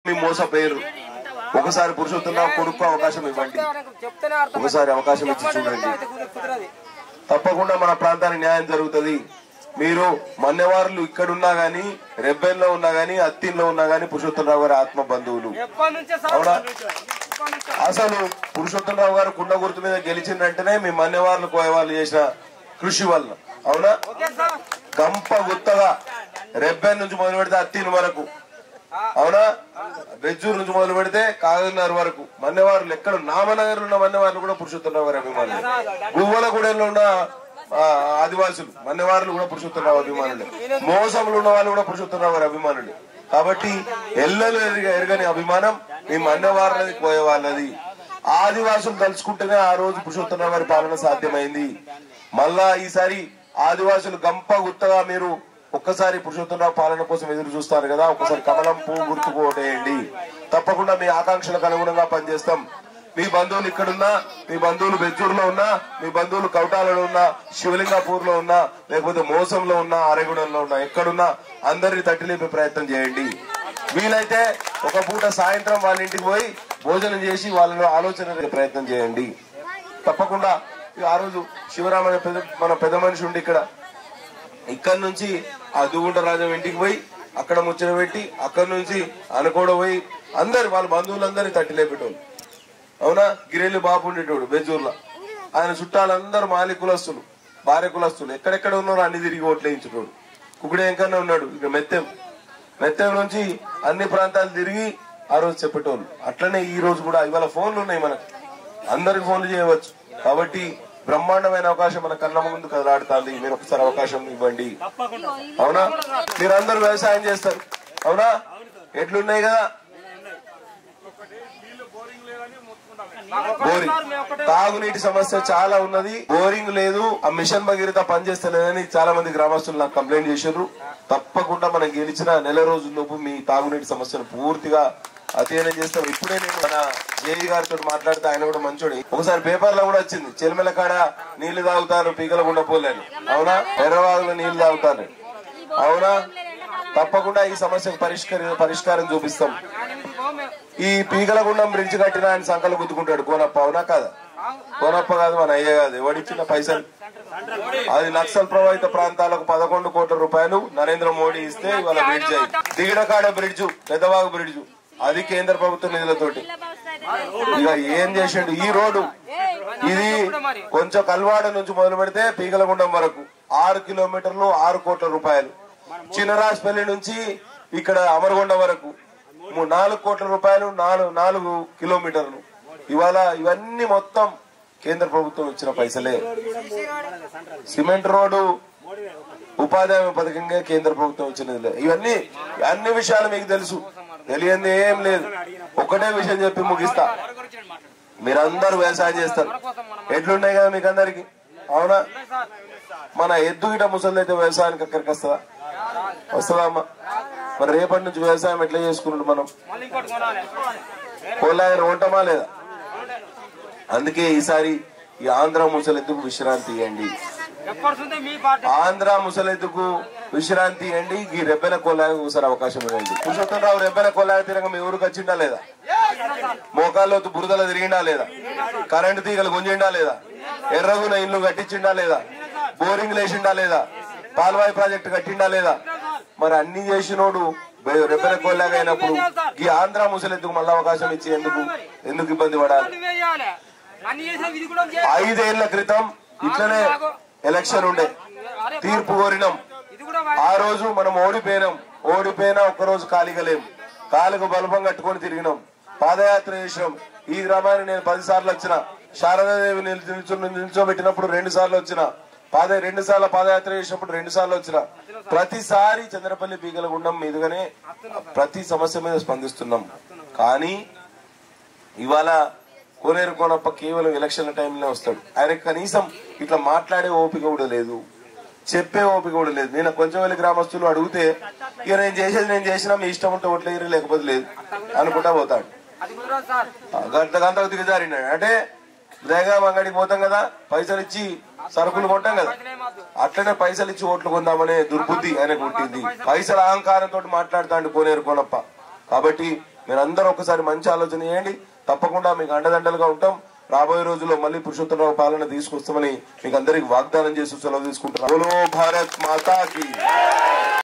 మీ మోసపోయారు ఒకసారి పురుషోత్తమరావు కొడుకు అవకాశం ఇవ్వండి చెప్తేనే అర్థం ఒకసారి అవకాశం ఇచ్చి చూడండి అయితే కుదరదు తప్పకుండా మన ప్రాంతానికి న్యాయం జరుగుతుంది మీరు మన్నెవారులు ఇక్కడున్నా గానీ రెబ్బెల్లో ఉన్నా గానీ అత్తిల్లో ఉన్నా గానీ పురుషోత్తమరావు గారి ఆత్మ బంధువులు ఎప్పటి నుంచే సార్ అవునా ఎప్పటి నుంచో. అసలు పురుషోత్తమరావు గారు కుండ గుర్తు మీద గెలిచిందంటేనే మీ మన్నెవార్లు కోయవాళ్ళు చేసిన కృషి వల్ల అవునా ఓకే సార్ గంప గుత్తగా రెబ్బెన్ నుంచి మొదలు పెడితే అత్తిని వరకు అవునా బెజ్జూరు నుంచి మొదలు పెడితే కాగలనగర్ వరకు మన్నెవారులు ఎక్కడ నామనగర్ ఉన్న మన్నెవారులు కూడా పురుషోత్తమరావు గారి అభిమానులు గువ్వలగూడెంలో ఉన్న ఆ, ఆదివాసులు మన్నెవారులు కూడా పురుషోత్తమరావు అభిమానులే మోసంలో ఉన్న వాళ్ళు కూడా పురుషోత్తమరావు గారి అభిమానులే కాబట్టి ఎల్లలు ఎరుగ ఎరగని అభిమానం మీ మన్నెవారులది కోయ వాళ్ళది ఆదివాసులు తలుచుకుంటేనే ఆ రోజు పురుషోత్తమరావు గారి పాలన సాధ్యమైంది మళ్ళా ఈసారి ఆదివాసులు గంప గుత్తగా మీరు ఒక్కసారి పురుషోత్తమరావు పాలన కోసం ఎదురు చూస్తారు కదా ఒక్కసారి కమలం పువ్వు గుర్తుకు ఓటేయండి తప్పకుండా మీ ఆకాంక్షలకు అనుగుణంగా పనిచేస్తాం మీ బంధువులు ఇక్కడున్నా మీ బంధువులు బెజ్జూరులో ఉన్నా మీ బంధువులు కౌటాలలో ఉన్నా శివలింగాపూర్ లో ఉన్నా లేకపోతే మోసంలో ఉన్నా ఆరేగూడెంలో ఉన్నా ఎక్కడున్నా అందరిని తట్టిలేపే ప్రయత్నం చేయండి వీలైతే ఒక పూట సాయంత్రం వాళ్ళ ఇంటికి పోయి భోజనం చేసి వాళ్ళలో ఆలోచన ప్రయత్నం చేయండి తప్పకుండా ఇక ఆ రోజు శివరామ అనే పెద్ద మన పెద్ద మనిషి ఉండి ఇక్కడ ఇక్కడ నుంచి ఆ దుగుంట రాజం ఇంటికి పోయి అక్కడ ముచ్చట పెట్టి అక్కడ నుంచి అనుకోడ పోయి అందరు వాళ్ళ బంధువులందరినీ తట్టి లేపేటోళ్ళు అవునా గిరెల్లి బాబు ఉండేటోడు బెజూర్లో ఆయన చుట్టాలందరూ మాలి కులస్తులు భార్య కులస్తులు ఎక్కడెక్కడ ఉన్నారో అన్ని తిరిగి ఓట్లేయించుకోడు కుకుడే ఎంకన్నా ఉన్నాడు ఇక మెత్తెం మెత్తెం నుంచి అన్ని ప్రాంతాలు తిరిగి ఆ రోజు చెప్పేటోళ్ళు అట్లనే ఈ రోజు కూడా ఇవాళ ఫోన్లు ఉన్నాయి మనకు అందరికి ఫోన్లు చేయవచ్చు కాబట్టి బ్రహ్మాండమైన అవకాశం మన కళ్ళ ముందు కదలాడుతుంది మీరు ఒకసారి అవకాశం ఇవ్వండి అవునా మీరందరూ వ్యవసాయం చేస్తారు అవునా ఎట్లున్నాయి కదా బోరింగ్ తాగునీటి సమస్య చాలా ఉన్నది బోరింగ్ లేదు ఆ మిషన్ భగీరథ పనిచేస్తలేదని చాలా మంది గ్రామస్తులు నాకు కంప్లైంట్ చేశారు తప్పకుండా మనం గెలిచిన నెల రోజుల్లోపు మీ తాగునీటి సమస్యను పూర్తిగా అధ్యయనం చేస్తాం ఇప్పుడే నేను మన జేఈ గారితో మాట్లాడితే ఆయన కూడా మంచోడు ఒకసారి పేపర్ లో కూడా వచ్చింది చెల్మెల కాడ నీళ్లు తాగుతారు పీకల గుండ పోలేని అవునా ఎర్రవాగులో నీళ్లు తాగుతారు అవునా తప్పకుండా ఈ సమస్యకు పరిష్కరి పరిష్కారం చూపిస్తాం ఈ పీకలగుండం బ్రిడ్జ్ కట్టిన ఆయన సంకలు గుద్దుకుంటాడు కోనప్ప అవునా కాదా కోనప్ప కాదు మన అయ్య కాదు ఎవడిచ్చిన పైసలు అది నక్సల్ ప్రభావిత ప్రాంతాలకు పదకొండు కోట్ల రూపాయలు నరేంద్ర మోడీ ఇస్తే ఇవాళ బ్రిడ్జ్ అయింది దిగిడకాడ బ్రిడ్జ్ పెద్దవాగు బ్రిడ్జ్ అది కేంద్ర ప్రభుత్వ నిధులతోటి ఇక ఏం చేసిండు ఈ రోడ్డు ఇది కొంచెం కల్వాడ నుంచి మొదలు పెడితే పీకలగుండం వరకు ఆరు కిలోమీటర్లు ఆరు కోట్ల రూపాయలు చిన్నరాజపల్లి నుంచి ఇక్కడ అమరగొండ వరకు మూ- నాలుగు కోట్ల రూపాయలు నాలుగు నాలుగు కిలోమీటర్లు ఇవాళ ఇవన్నీ మొత్తం కేంద్ర ప్రభుత్వం ఇచ్చిన పైసలే సిమెంట్ రోడ్డు ఉపాధి హామీ పథకంగా కేంద్ర ప్రభుత్వం ఇచ్చినది ఇవన్నీ అన్ని విషయాలు మీకు తెలుసు తెలియంది ఏం లేదు ఒకటే విషయం చెప్పి ముగిస్తా మీరందరూ వ్యవసాయం చేస్తారు ఎట్లున్నాయి కదా మీకు అందరికి అవునా మన ఎద్దు గిట ముసలి అయితే వ్యవసాయానికి అక్కడికి వస్తుందా వస్తుందా అమ్మా మరి రేపటి నుంచి వ్యవసాయం ఎట్లా చేసుకున్నాడు మనం మళ్ళీ ఇంకోటి కొనాలి కోలాయన ఉంటామా లేదా అందుకే ఈసారి ఈ ఆంధ్ర ముసలెద్దుకు విశ్రాంతి ఇవ్వండి ఎప్పటి నుండి మీ పార్టీ ఆంధ్ర ముసలెద్దుకు విశ్రాంతి ఇవ్వండి ఈ రెబ్బెల కోలాయ ఒకసారి అవకాశం ఇవ్వండి పురుషోత్తమరావు రెబ్బెల కోలాయ తిరగ మీ ఊరికి వచ్చిండా లేదా మోకాల్లో బురదల తిరిగిండా లేదా కరెంటు తీగలు గుంజిండా లేదా ఎర్రగున ఇల్లు కట్టించిండా లేదా బోరింగ్ లేచిండా లేదా పాల్వాయి ప్రాజెక్టు కట్టిండా లేదా మరి అన్ని చేసినోడు బె- రెబ్బెల కోలాగా అయినప్పుడు ఈ ఆంధ్ర ముసలెద్దుకు మళ్ళీ అవకాశం ఇచ్చి ఎందుకు ఎందుకు ఇబ్బంది పడాలి నువ్వే చేయాలి అన్ని చేసిన ఇది కూడా చేయాలి. ఐదేళ్ల క్రితం ఇట్లనే ఎలక్షన్ ఉండే తీర్పు కోరినాం ఇది కూడా ఆ రోజు మనం ఓడిపోయినాం ఓడిపోయినా ఒక్కరోజు ఖాళీగా లేం కాలుకు బలపం కట్టుకొని తిరిగినాం పాదయాత్ర చేసినాం ఈ గ్రామానికి నేను పది సార్లు వచ్చిన శారదాదేవి నిల్- నిల్చో నిల్చోబెట్టినప్పుడు రెండు సార్లు వచ్చిన పాద రెండు సార్లు పాదయాత్ర చేసినప్పుడు రెండు సార్లు వచ్చిన ప్రతిసారి చంద్రపల్లి పీకల గుండం మీదుగానే ప్రతి సమస్య మీద స్పందిస్తున్నాం కానీ ఇవాళ కోనేరు కోనప్ప కేవలం ఎలక్షన్ల టైంలో వస్తాడు ఆయనకి కనీసం ఇట్లా మాట్లాడే ఓపిక కూడా లేదు చెప్పే ఓపిక కూడా లేదు నేను కొంచెం వెళ్ళి గ్రామస్తులు అడిగితే ఇక నేను చేసేది నేను చేసినా మీ ఇష్టం ఉంటే ఓట్లేరు లేకపోతే లేదు అనుకుంటా పోతాడు అది కుదరదు సార్ ఆ గంట గంటకు దిగజారినాడు అంటే దయగా అంగడికి పోతాం కదా పైసలు ఇచ్చి సరుకులు కొంటాం కదా ఏమద్దు అట్లనే పైసలు ఇచ్చి ఓట్లు కొందామనే దుర్బుద్ధి ఆయనకు పుట్టింది పైసల అహంకారంతో మాట్లాడుతాడు కోనేరు కోనప్ప కాబట్టి మీరు అందరూ ఒకసారి మంచి ఆలోచన చేయండి తప్పకుండా మీకు అండదండలుగా ఉంటాం రాబోయే రోజుల్లో మళ్ళీ పురుషోత్తమరావు పాలన తీసుకొస్తామని మీకు అందరికి వాగ్దానం చేసి సెలవు తీసుకుంటున్నాం బోలో భారత్ మాతాకి